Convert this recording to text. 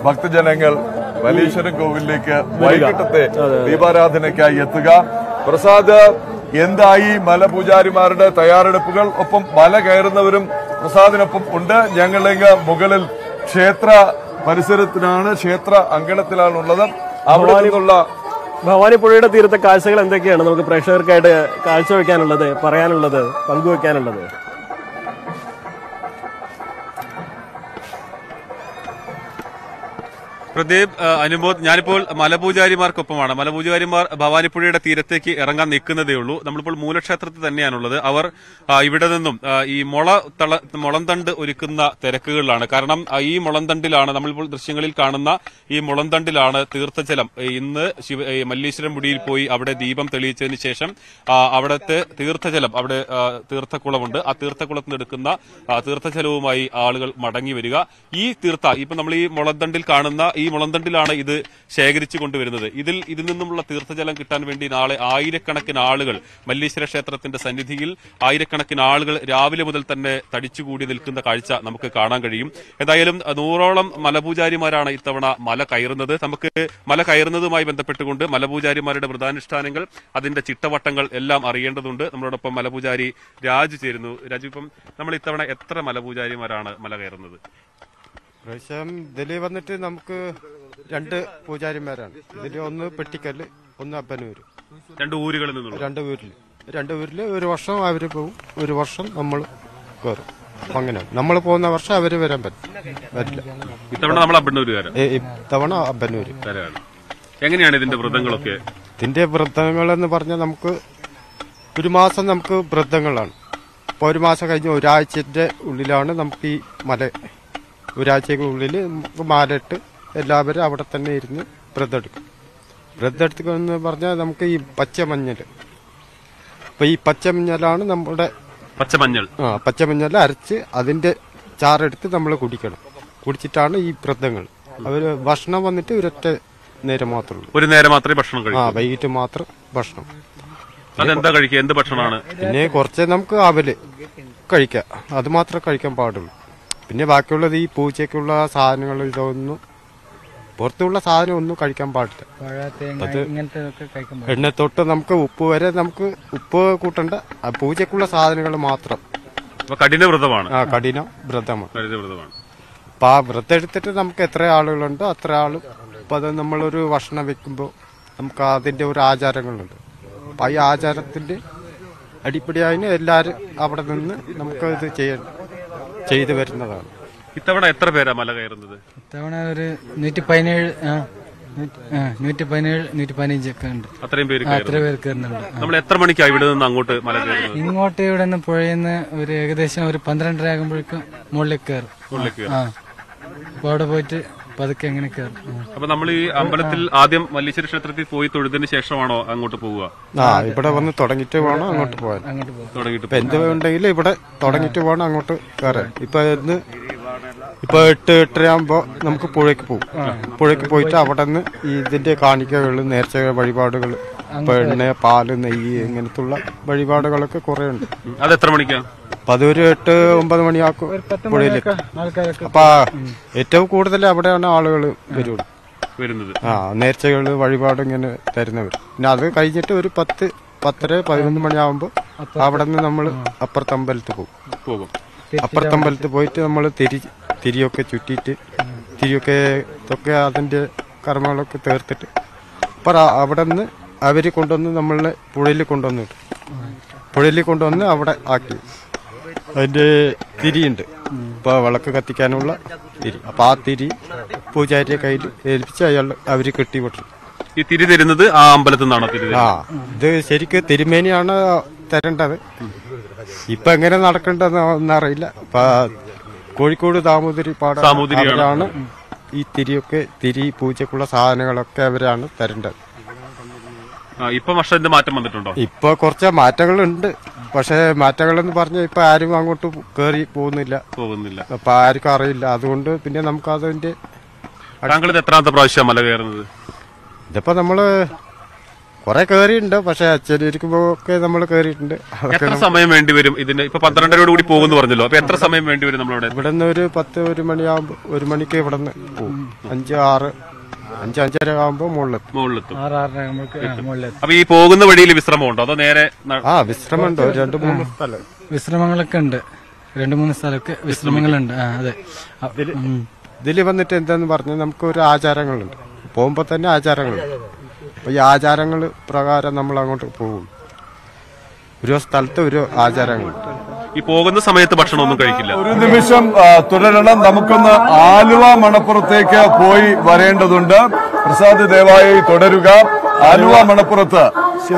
ഭക്തജനങ്ങൾ മല്ലീശ്വരം കോവിലിലേക്ക് വൈകിട്ടത്തെ ദീപാരാധനയ്ക്കായി എത്തുക പ്രസാദ് എന്തായി മലപൂജാരിമാരുടെ തയ്യാറെടുപ്പുകൾ ഒപ്പം മല കയറുന്നവരും പ്രസാദിനൊപ്പം ഉണ്ട് ഞങ്ങളിങ്ങ് മുകളിൽ ക്ഷേത്ര പരിസരത്തിനാണ് ക്ഷേത്ര അങ്കണത്തിലാണ് ഉള്ളത് അവിടെ നിന്നുള്ള ഭവാനി പുഴയുടെ തീരത്തെ കാഴ്ചകൾ എന്തൊക്കെയാണ് നമുക്ക് പ്രേക്ഷകർക്കായിട്ട് കാഴ്ചവെക്കാനുള്ളത് പറയാനുള്ളത് പങ്കുവെക്കാനുള്ളത് പ്രദീപ് ആ, അനുമോദ് ഞാനിപ്പോൾ മലപൂജാരിമാർക്കൊപ്പമാണ് മലപൂജാരിമാർ ഭവാനിപ്പുഴയുടെ തീരത്തേക്ക് ഇറങ്ങാൻ നിൽക്കുന്നതേ ഉള്ളൂ നമ്മളിപ്പോൾ മൂലക്ഷേത്രത്തിൽ തന്നെയാണുള്ളത് അവർ ആ, ഇവിടെ നിന്നും ആ, ഈ മുള തള മുളന്തണ്ട് ഒരുക്കുന്ന തിരക്കുകളിലാണ് കാരണം ആ, ഈ മുളന്തണ്ടിലാണ് നമ്മളിപ്പോൾ ദൃശ്യങ്ങളിൽ കാണുന്ന ഈ മുളന്തണ്ടിലാണ് തീർത്ഥജലം ഏ, ഇന്ന് ശിവ ഏ, മല്ലീശ്വരം മുടിയിൽ പോയി അവിടെ ദീപം തെളിയിച്ചതിന് ശേഷം ആ, അവിടുത്തെ തീർത്ഥജലം അവിടെ ആ, തീർത്ഥക്കുളമുണ്ട് ആ തീർത്ഥക്കുളത്തിൽ നിന്ന് എടുക്കുന്ന ആ, തീർത്ഥജലവുമായി ആളുകൾ മടങ്ങി വരിക ഈ തീർത്ഥ ഇപ്പൊ നമ്മൾ ഈ മുളന്തണ്ടിൽ കാണുന്ന ഈ മുളന്തണ്ടിലാണ് ഇത് ശേഖരിച്ചു കൊണ്ടുവരുന്നത് ഇതിൽ ഇതിൽ നിന്നുമുള്ള തീർത്ഥജലം കിട്ടാൻ വേണ്ടി നാളെ ആയിരക്കണക്കിന് ആളുകൾ മല്ലീശ്വര ക്ഷേത്രത്തിന്റെ സന്നിധിയിൽ ആയിരക്കണക്കിന് ആളുകൾ രാവിലെ മുതൽ തന്നെ തടിച്ചുകൂടി നിൽക്കുന്ന കാഴ്ച നമുക്ക് കാണാൻ കഴിയും എന്തായാലും നൂറോളം മലപൂജാരിമാരാണ് ഇത്തവണ മല കയറുന്നത് നമുക്ക് മല കയറുന്നതുമായി ബന്ധപ്പെട്ടുകൊണ്ട് മലപൂജാരിമാരുടെ വ്രതാനുഷ്ഠാനങ്ങൾ അതിന്റെ ചിട്ടവട്ടങ്ങൾ എല്ലാം അറിയേണ്ടതുണ്ട് നമ്മളോടൊപ്പം മലപൂജാരി രാജു ചേരുന്നു രാജു ഇപ്പം നമ്മൾ ഇത്തവണ എത്ര മലപൂജാരിമാരാണ് മല കയറുന്നത് പ്രാവശ്യം ഇതിൽ വന്നിട്ട് നമുക്ക് രണ്ട് പൂജാരിമാരാണ് ഇതിൽ ഒന്ന് പെട്ടിക്കല്ല് ഒന്ന് അപ്പനൂര് രണ്ട് ഊരുകളിൽ നിന്നുള്ള രണ്ട് ഊരിൽ രണ്ട് ഊരിൽ ഒരു വർഷം അവർ പോവും ഒരു വർഷം നമ്മൾ കയറും അപ്പൊ അങ്ങനെ നമ്മൾ പോകുന്ന വർഷം അവർ വരാൻ പറ്റും വരില്ല ഇത്തവണ നമ്മൾ അബ്ബണ്ണൂരുകാരാണ് ഏ, ഇത്തവണ അപ്പനൂര് എങ്ങനെയാണ് ഇതിന്റെ വ്രതങ്ങളൊക്കെ ഇതിന്റെ വ്രതങ്ങൾ എന്ന് പറഞ്ഞാൽ നമുക്ക് ഒരു മാസം നമുക്ക് വ്രതങ്ങളാണ് അപ്പോൾ ഒരു മാസം കഴിഞ്ഞ് ഒരാഴ്ചന്റെ ഉള്ളിലാണ് നമുക്ക് ഈ മല ഒരാഴ്ചയ്ക്കുള്ളിൽ നമുക്ക് മാലയിട്ട് എല്ലാവരും അവിടെ തന്നെ ഇരുന്ന് വ്രതം എടുക്കും വ്രതം എടുക്കുക എന്ന് പറഞ്ഞാൽ നമുക്ക് ഈ പച്ചമഞ്ഞൾ അപ്പൊ ഈ പച്ചമഞ്ഞളാണ് നമ്മുടെ പച്ചമഞ്ഞൾ ആ പച്ചമഞ്ഞൾ അരച്ച് അതിന്റെ ചാറെടുത്ത് നമ്മൾ കുടിക്കണം കുടിച്ചിട്ടാണ് ഈ വ്രതങ്ങൾ അവര് ഭക്ഷണം വന്നിട്ട് ഒരൊറ്റ നേരം മാത്രമേ ഉള്ളൂ ഒരു നേരം മാത്രമേ ഭക്ഷണം ആ കഴിക്കൂ വൈകിട്ട് മാത്രം ഭക്ഷണം അതെന്താ കഴിക്കുക എന്ത് ഭക്ഷണമാണ് പിന്നെ കുറച്ച് നമുക്ക് അവല് കഴിക്കാം അത് മാത്രമേ കഴിക്കാൻ പാടുള്ളൂ പിന്നെ ബാക്കിയുള്ളത് ഈ പൂച്ചയ്ക്കുള്ള സാധനങ്ങൾ ഇതൊന്നും പുറത്തുള്ള സാധനം ഒന്നും കഴിക്കാൻ പാടില്ല അത് എണ്ണ തൊട്ട് നമുക്ക് ഉപ്പ് വരെ നമുക്ക് ഉപ്പ് കൂട്ടണ്ട ആ പൂജയ്ക്കുള്ള സാധനങ്ങൾ മാത്രം അപ്പൊ കഠിന വ്രതമാണ് ആ കഠിന വ്രതമാണ് കഠിന വ്രതമാണ് അപ്പൊ ആ വ്രതം എടുത്തിട്ട് നമുക്ക് എത്ര ആളുകളുണ്ടോ അത്ര ആളും അപ്പൊ അത് നമ്മളൊരു ഭക്ഷണം വെക്കുമ്പോൾ നമുക്ക് അതിന്റെ ഒരു ആചാരങ്ങളുണ്ട് അപ്പൊ ഈ ആചാരത്തിന്റെ അടിപ്പടിയായി എല്ലാരും അവിടെ നിന്ന് നമുക്ക് ഇത് ചെയ്യാൻ ചെയ്തു വരുന്നതാണ് ഇത്തവണ എത്ര പേരാ മല കയറുന്നത് ഇത്തവണ ഒരു നൂറ്റി പതിനേഴ് ആ നൂറ്റി- ആ, നൂറ്റി പതിനേഴ് നൂറ്റി പതിനഞ്ചൊക്കെ ഉണ്ട് അത്രയും പേര് ആ, അത്ര കയറുന്നത് പേർ കയറുന്നുണ്ട് ആ. നമ്മൾ എത്ര മണിക്കാണ് ഇവിടെ നിന്ന് അങ്ങോട്ട് മല കയറുന്നത് ഇങ്ങോട്ട് ഇവിടെ നിന്ന് പുഴയിന്ന് ഒരു ഏകദേശം ഒരു പന്ത്രണ്ടര ആകുമ്പോഴേക്കും മുകളിലേക്ക് കയറും മുകളിലേക്ക് കയറും. ആ അപ്പൊ അവിടെ പോയിട്ട് പതുക്കെ എങ്ങനെ കയറും ആ. അപ്പൊ നമ്മൾ ഈ അമ്പലത്തിൽ ആദ്യം മല്ലീശ്വര ക്ഷേത്രത്തിൽ പോയി തൊഴുതിന് ശേഷമാണോ അങ്ങോട്ട് പോവുക ആ ഇവിടെ വന്ന് തുടങ്ങിയിട്ട് വേണം അങ്ങോട്ട് പോകാൻ അങ്ങോട്ട് പോകും തുടങ്ങിയിട്ട് ഇപ്പൊ എന്ത് ഉണ്ടെങ്കിലും ഇവിടെ തുടങ്ങിയിട്ട് വേണം അങ്ങോട്ട് കയറാൻ ഇപ്പൊ ഇന്ന് ഇപ്പൊ എട്ട് എട്ടരയാകുമ്പോ നമുക്ക് പുഴയ്ക്ക് പോകും പുഴയ്ക്ക് പോയിട്ട് അവിടെ നിന്ന് ഈ ഇതിന്റെ കാണിക്കകൾ നേർച്ച വഴിപാടുകൾ ഇപ്പൊ എണ്ണ പാല് നെയ്യ് ഇങ്ങനത്തുള്ള വഴിപാടുകളൊക്കെ കുറെ ഉണ്ട് അത് എത്ര മണിക്കാ അപ്പൊ അതൊരു എട്ട് ഒമ്പത് മണിയാക്കും പുഴയിലേക്ക് ആൾക്കാരൊക്കെ അപ്പൊ ഏറ്റവും കൂടുതൽ അവിടെയാണ് ആളുകൾ വരുള്ളൂ വരുന്നത് ആ നേർച്ചകള് വഴിപാട് ഇങ്ങനെ തരുന്നവർ പിന്നെ അത് കഴിഞ്ഞിട്ട് ഒരു പത്ത് പത്തര പതിനൊന്ന് മണിയാവുമ്പോ അവിടെ നിന്ന് നമ്മൾ അപ്പുറത്തെ അമ്പലത്തിൽ പോകും പോകും അപ്പുറത്തെ അമ്പലത്തിൽ പോയിട്ട് നമ്മൾ തിരി തിരിയൊക്കെ ചുറ്റിയിട്ട് തിരിയൊക്കെ ഇതൊക്കെ അതിന്റെ കർമ്മങ്ങളൊക്കെ തീർത്തിട്ട് അപ്പൊ അവിടെ നിന്ന് അവര് കൊണ്ടുവന്ന് നമ്മളെ പുഴയിൽ കൊണ്ടുവന്ന് വിടും പുഴയിൽ കൊണ്ടുവന്ന് അവിടെ ആക്കി അതിന്റെ തിരിയുണ്ട് ഇപ്പൊ വിളക്ക് കത്തിക്കാനുള്ള തിരി അപ്പൊ ആ തിരി പൂജാരിയെ കയ്യിൽ ഏൽപ്പിച്ച് അയാൾ അവര് കെട്ടിവിട്ടു ഈ തിരി തരുന്നത് ആ അമ്പലത്തിൽ നിന്നാണോ തിരി ആ തരുന്നത്? ഇത് ശരിക്ക് തിരുമേനിയാണ് തരേണ്ടത് ഇപ്പൊ എങ്ങനെ നടക്കേണ്ടതെന്ന് ഒന്നറിയില്ല ഇപ്പൊ കോഴിക്കോട് ദാമോദരി പാട സാമൂതിരിയാണ്. അവരാണ് ഈ തിരിയൊക്കെ തിരി പൂജക്കുള്ള സാധനങ്ങളൊക്കെ അവരാണ് തരേണ്ടത് ആ ഇപ്പൊ വർഷത്തിന്റെ മാറ്റം വന്നിട്ടുണ്ടോ ഇപ്പൊ കുറച്ച് മാറ്റങ്ങളുണ്ട് പക്ഷെ മാറ്റങ്ങളെന്ന് പറഞ്ഞാൽ ഇപ്പൊ ആരും അങ്ങോട്ട് കയറി പോകുന്നില്ല പോകുന്നില്ല അപ്പൊ ആർക്കും അറിയില്ല അതുകൊണ്ട് പിന്നെ നമുക്ക് അതിന്റെ താങ്കൾ ഇത് എത്രാമത്തെ പ്രാവശ്യം മല കയറുന്നത് ഇതിപ്പോ നമ്മള് കുറെ കയറിയിട്ടുണ്ട് പക്ഷെ അച്ഛനിരിക്കുമ്പോ ഒക്കെ നമ്മൾ കയറിയിട്ടുണ്ട് അതൊക്കെ എത്ര സമയം വേണ്ടി വരും ഇതിന് ഇപ്പൊ പന്ത്രണ്ടരയോട് കൂടി പോകുന്നു പറഞ്ഞല്ലോ അപ്പൊ എത്ര സമയം വേണ്ടി വരും നമ്മളിവിടെ ഇവിടെ നിന്ന് ഒരു പത്ത് ഒരു മണിയാകുമ്പോ ഒരു മണിക്ക് ഇവിടെ നിന്ന് പോകും അഞ്ച് ആറ് അഞ്ച് അഞ്ചര ആകുമ്പോ മുകളിലെത്തും മുകളിലെത്തും ആറ് ആറര ആകുമ്പോഴേക്ക് മുകളിലെത്തും അപ്പൊ ഈ പോകുന്ന വഴിയിൽ വിശ്രമം ഉണ്ടോ അതോ നേരെ ന- ആ വിശ്രമമുണ്ട് ഒരു രണ്ട് മൂന്ന് സ്ഥലം വിശ്രമങ്ങളൊക്കെ ഉണ്ട് രണ്ട് മൂന്ന് സ്ഥലമൊക്കെ വിശ്രമങ്ങളുണ്ട് ആ അതെ ആ, ഉം. ഇതിൽ വന്നിട്ട് എന്താന്ന് പറഞ്ഞാൽ നമുക്ക് ഒരു ആചാരങ്ങളുണ്ട് പോകുമ്പോൾ തന്നെ ആചാരങ്ങളുണ്ട് അപ്പൊ ഈ ആചാരങ്ങൾ പ്രകാരം നമ്മൾ അങ്ങോട്ട് പോകും ഓരോ സ്ഥലത്ത് ഓരോ ആചാരങ്ങളുണ്ട് ഈ പോകുന്ന സമയത്ത് ഭക്ഷണം ഒന്നും കഴിക്കില്ല ഒരു നിമിഷം ആ, തുടരണം നമുക്കൊന്ന് ആലുവ മണപ്പുറത്തേക്ക് പോയി വരേണ്ടതുണ്ട് പ്രസാദ് ദയവായി തുടരുക ആലുവ മണപ്പുറത്ത്